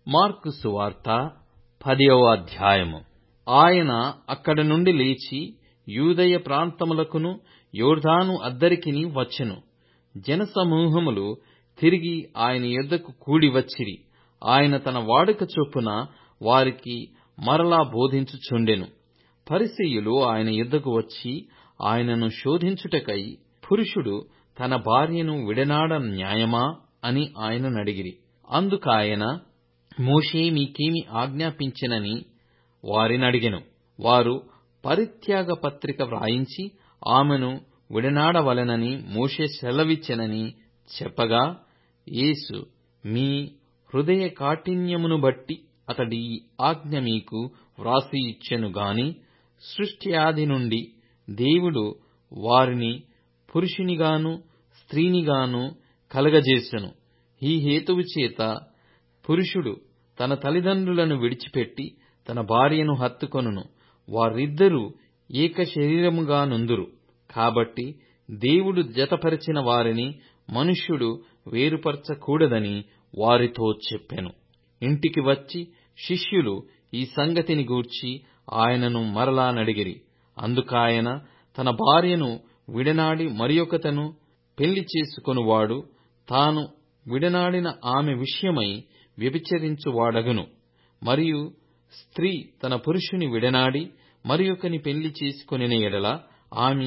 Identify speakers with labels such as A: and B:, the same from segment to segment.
A: mark సువార్త పదవ అధ్యాయము ఆయన అక్కడ నుండి లేచి యూదయ ప్రాంతములకును యోర్దాను అద్దరికిని వచ్చెను జనసమూహములు తిరిగి ఆయన యొద్దకు కూడి వచ్చిరి ఆయన తన వాడుక చొప్పున వారికి మరలా బోధించుచుండెను పరిసయ్యులు ఆయన యొద్దకు వచ్చి ఆయనను శోధించుటకై పురుషుడు తన భార్యను విడనాడ న్యాయమా అని ఆయననడిగిరి అందుకాయన మోషే మీకేమి ఆజ్ఞాపించెనని వారినడిగెను వారు పరిత్యాగ పత్రిక వ్రాయించి ఆమెను విడనాడవలెనని మోషే సెలవిచ్చెనని చెప్పగా యేసు మీ హృదయ కాఠిన్యమును బట్టి అతడీ ఆజ్ఞ మీకు వ్రాసి ఇచ్చెను గాని సృష్ట్యాది నుండి దేవుడు వారిని పురుషునిగాను స్త్రీనిగాను కలగజేసెను ఈ హేతువుచేత పురుషుడు తన తల్లిదండ్రులను విడిచిపెట్టి తన భార్యను హత్తుకొనును వారిద్దరూ ఏక శరీరముగా నుందురు కాబట్టి దేవుడు జతపరచిన వారిని మనుష్యుడు వేరుపరచకూడదని వారితో చెప్పెను ఇంటికి వచ్చి శిష్యులు ఈ సంగతిని గూర్చి ఆయనను మరలా నడిగిరి అందుకాయన తన భార్యను విడనాడి మరియొకతెను పెళ్లి చేసుకొనువాడు తాను విడనాడిన ఆమె విషయమై వ్యభిచరించువాడగును మరియు స్త్రీ తన పురుషుని విడనాడి మరియొకని పెళ్లి చేసుకొనిన ఎడల ఆమె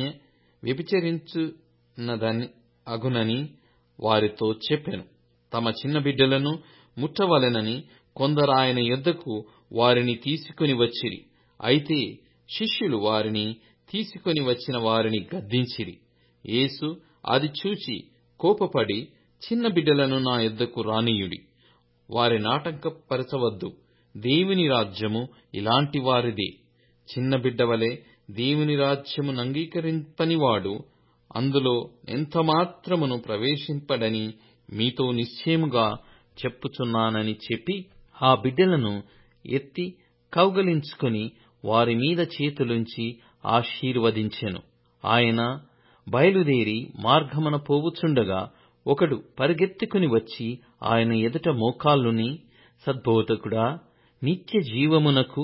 A: వ్యభిచరించున్నదని అగునని వారితో చెప్పెను తమ చిన్న బిడ్డలను ముట్టవలెనని కొందరాయన యొద్దకు వారిని తీసుకొని వచ్చిరి అయితే శిష్యులు వారిని తీసుకొని వచ్చిన వారిని గద్దించిరి యేసు అది చూచి కోపపడి చిన్న బిడ్డలను నా యొద్దకు రానియుడి వారి నాటంకపరచవద్దు దేవుని రాజ్యము ఇలాంటి వారిదే చిన్న బిడ్డవలె దేవుని రాజ్యమునంగీకరింపనివాడు అందులో ఎంతమాత్రమును ప్రవేశింపడని మీతో నిశ్చయముగా చెప్పుచున్నానని చెప్పి ఆ బిడ్డలను ఎత్తి కౌగలించుకొని వారి మీద చేతులుంచి ఆశీర్వదించెను ఆయన బయలుదేరి మార్గమున పోవుచుండగా ఒకడు పరిగెత్తుకుని వచ్చి ఆయన ఎదుట మోకాళ్ళుని సద్బోధకుడా నిత్య జీవమునకు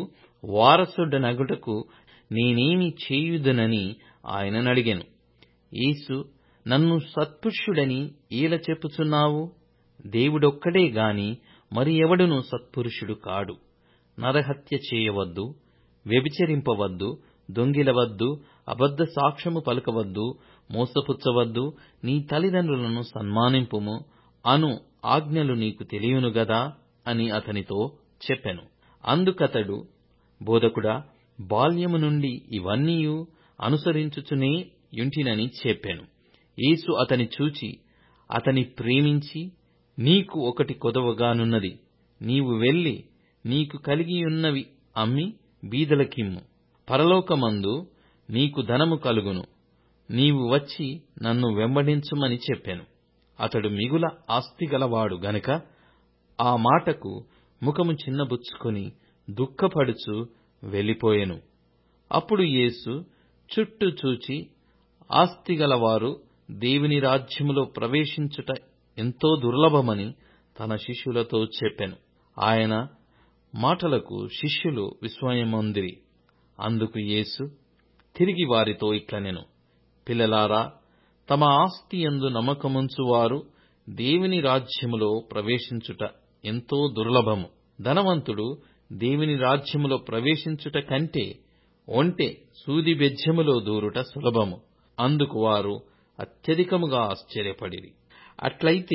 A: వారసుడనగుటకు నేనేమి చేయుదునని ఆయననడిగెను యేసు నన్ను సత్పురుషుడని ఏల చెప్పుచున్నావు దేవుడొక్కడే గాని మరి ఎవడునూ సత్పురుషుడు కాడు నరహత్య చేయవద్దు వ్యభిచరింపవద్దు దొంగిలవద్దు అబద్ధ సాక్ష్యము పలకవద్దు మోసపుచ్చవద్దు నీ తల్లిదండ్రులను సన్మానింపుము అను ఆజ్ఞలు నీకు తెలియను గదా అని అతనితో చెప్పెను అందుకతడు బోధకుడా బాల్యము నుండి ఇవన్నీయు అనుసరించుచునే యుంటినని చెప్పెను యేసు అతని చూచి అతని ప్రేమించి నీకు ఒకటి కొదవగానున్నది నీవు వెళ్లి నీకు కలిగియున్నవి అమ్మి బీదలకిమ్ము పరలోకమందు నీకు ధనము కలుగును నీవు వచ్చి నన్ను వెంబడించుమని చెప్పెను అతడు మిగుల ఆస్తిగలవాడు గనుక ఆ మాటకు ముఖము చిన్నబుచ్చుకొని దుఃఖపడుచు వెళ్ళిపోయెను అప్పుడు యేసు చుట్టూ చూచి ఆస్తిగలవారు దేవుని రాజ్యములో ప్రవేశించుట ఎంతో దుర్లభమని తన శిష్యులతో చెప్పెను ఆయన మాటలకు శిష్యులు విస్మయమొందిరి అందుకు యేసు తిరిగి వారితో ఇట్లనెను పిల్లలారా తమ ఆస్తి యందు నమ్మకముంచువారు దేవుని రాజ్యములో ప్రవేశించుట ఎంతో దుర్లభము ధనవంతుడు దేవుని రాజ్యములో ప్రవేశించుట కంటే ఒంటె సూది బెజ్జములో దూరుట సులభము అందుకు వారు అత్యధికముగా ఆశ్చర్యపడిరి అట్లయితే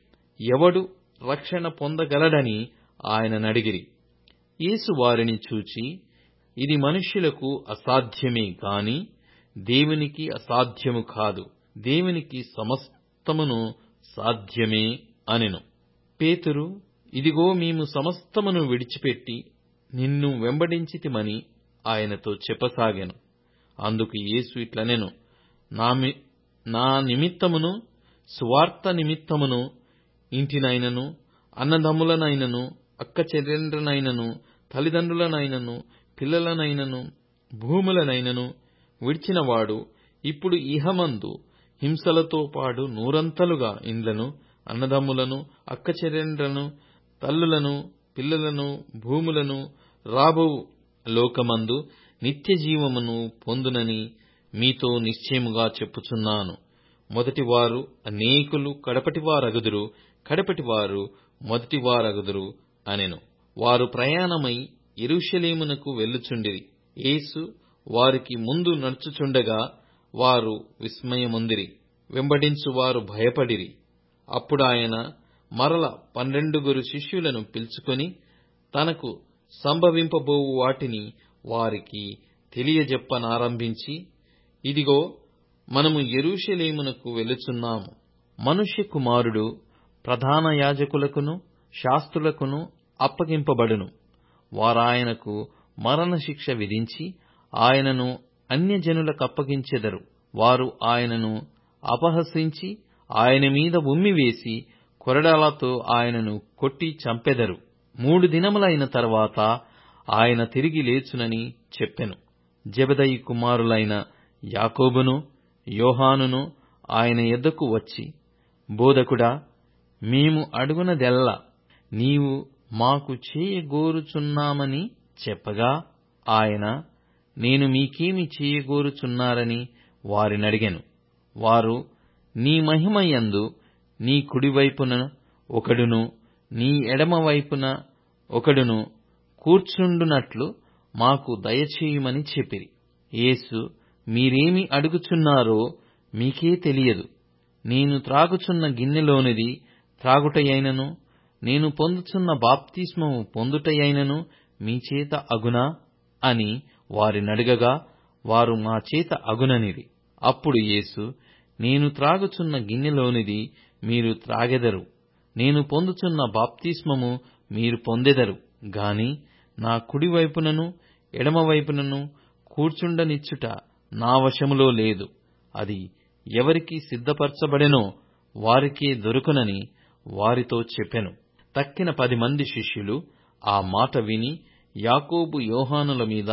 A: ఎవడు రక్షణ పొందగలడని ఆయననడిగిరి యేసు వారిని చూచి ఇది మనుష్యులకు అసాధ్యమే గాని దేవునికి అసాధ్యము కాదు దేవునికి సమస్తమును సాధ్యమే అనెను పేతురు ఇదిగో మేము సమస్తమును విడిచిపెట్టి నిన్ను వెంబడించితిమని ఆయనతో చెప్పసాగెను అందుకు యేసు ఇట్లనెను నా నిమిత్తమును సువార్త నిమిత్తమును ఇంటినైనను అన్నదమ్ములనైనను అక్కచెల్లెండ్రనైనను తల్లిదండ్రులనైనను పిల్లలనైనను భూములనైనను విడిచినవాడు ఇప్పుడు ఇహమందు హింసలతో పాటు నూరంతలుగా ఇండ్లను అన్నదమ్ములను అక్కచెల్లెండ్రను తల్లులను పిల్లలను భూములను రాబో లోకమందు నిత్య జీవమును పొందునని మీతో నిశ్చయముగా చెప్పుచున్నాను మొదటివారు అనేకులు కడపటివారగుదురు కడపటివారు మొదటివారగుదురు అనెను వారు ప్రయాణమై ఎరుషలేమునకు వెళ్ళుచుండిరి యేసు వారికి ముందు నడుచుచుండగా వారు విస్మయముందిరి వెంబడించు వారు భయపడిరి అప్పుడాయన మరల పన్నెండుగురు శిష్యులను పిలుచుకొని తనకు సంభవింపబోవు వాటిని వారికి తెలియజెప్పనారంభించి ఇదిగో మనము యెరూషలేమునకు వెళ్ళుచున్నాము మనుష్య కుమారుడు ప్రధాన యాజకులకును శాస్త్రులకును అప్పగింపబడును వారాయనకు మరణశిక్ష విధించి ఆయనను అన్యజనులకప్పగించెదరు వారు ఆయనను అపహసించి ఆయన మీద ఉమ్మివేసి కొరడాలతో ఆయనను కొట్టి చంపెదరు మూడు దినములైన తర్వాత ఆయన తిరిగి లేచునని చెప్పెను జెబెదయి కుమారులైన యాకోబును యోహానును ఆయన యొద్దకు వచ్చి బోధకుడా మేము అడుగునదెల్ల నీవు మాకు చేయగోరుచున్నామని చెప్పగా ఆయన నేను మీకేమి చేయగోరుచున్నారని వారినడిగెను వారు నీ మహిమయందు నీ కుడివైపున ఒకడును నీ ఎడమవైపున ఒకడును కూర్చుండునట్లు మాకు దయచేయుమని చెప్పిరి యేసు మీరేమి అడుగుచున్నారో మీకే తెలియదు నేను త్రాగుచున్న గిన్నెలోనిది త్రాగుటయైనను నేను పొందుచున్న బాప్తిస్మము పొందుటయైనను మీ చేత అగునా అని వారినడగగా వారు మా చేత అగుననిరి అప్పుడు యేసు నేను త్రాగుచున్న గిన్నెలోనిది మీరు త్రాగెదరు నేను పొందుచున్న బాప్తిస్మము మీరు పొందెదరు గాని నా కుడివైపునను ఎడమవైపునను కూర్చుండనిచ్చుట నా వశములో లేదు అది ఎవరికి సిద్ధపరచబడెనో వారికే దొరుకునని వారితో చెప్పెను తక్కిన పది మంది శిష్యులు ఆ మాట విని యాకోబు యోహానుల మీద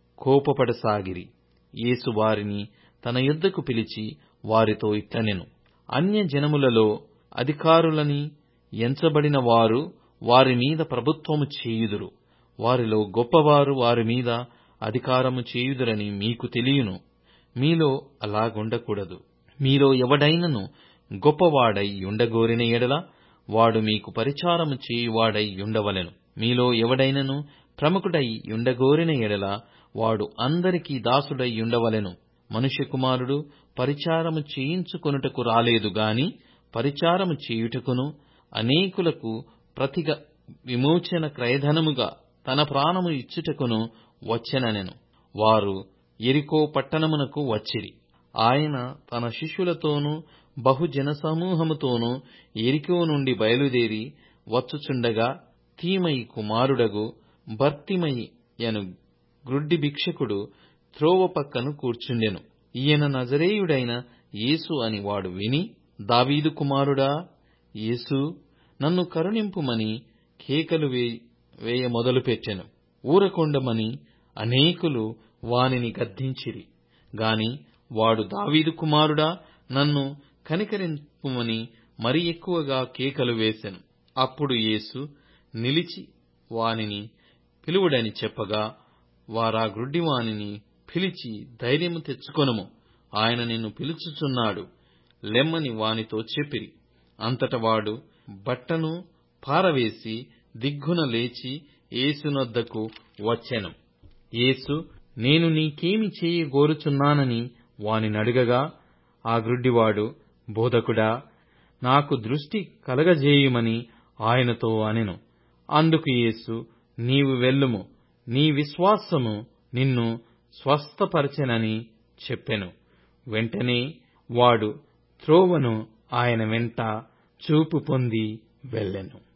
A: కోపపడసాగిరి యేసు వారిని తన యొద్దకు పిలిచి వారితో ఇట్లనెను అన్యజనములలో అధికారులని ఎంచబడిన వారు వారి మీద ప్రభుత్వము చేయుదురు వారిలో గొప్పవారు వారి మీద అధికారము చేయుదురని మీకు తెలియను మీలో అలాగుండకూడదు మీలో ఎవడైనను గొప్పవాడై యుండగోరిన ఎడల వాడు మీకు పరిచారము చేయువాడై యుండవలెను మీలో ఎవడైనను ప్రముఖుడై యుండగోరిన ఎడల వాడు అందరికీ దాసుడై యుండవలెను మనుష్య కుమారుడు పరిచారము చేయించుకొనుటకు రాలేదు గాని పరిచారము చేయుటకును అనేకులకు ప్రతిగా విమోచన క్రయధనముగా తన ప్రాణము ఇచ్చుటకును వచ్చెననెను వారు యెరికో పట్టణమునకు వచ్చిరి ఆయన తన శిష్యులతోనూ బహుజన సమూహముతోనూ యెరికో నుండి బయలుదేరి వచ్చుచుండగా తీమయి కుమారుడగు బర్తిమయి యను గ్రుడ్డి భిక్షకుడు త్రోవ పక్కను కూర్చుండెను ఈయన నజరేయుడైన యేసు అని వాడు విని దావీదు కుమారుడా యేసు నన్ను కరుణింపుమని కేకలు వేయ మొదలుపెట్టెను ఊరకొండమని అనేకులు వానిని గద్దించిరి గాని వాడు దావీదు కుమారుడా నన్ను కనికరింపుమని మరి ఎక్కువగా కేకలు వేసెను అప్పుడు యేసు నిలిచి వానిని పిలువుడని చెప్పగా వారా గ్రుడ్డివానిని పిలిచి ధైర్యము తెచ్చుకొనుము ఆయన నిన్ను పిలుచుచున్నాడు లెమ్మని వానితో చెప్పిరి అంతట వాడు బట్టను పారవేసి దిగ్గున లేచి యేసునొద్దకు వచ్చెను యేసు నేను నీకేమి చేయగోరుచున్నానని వానినడుగగా ఆ గ్రుడ్డివాడు బోధకుడా నాకు దృష్టి కలగజేయుమని ఆయనతో అనెను అందుకు యేసు నీవు వెళ్ళుము నీ విశ్వాసము నిన్ను స్వస్థపరచెనని చెప్పెను వెంటనే వాడు త్రోవను ఆయన వెంట చూపు పొంది వెళ్ళెను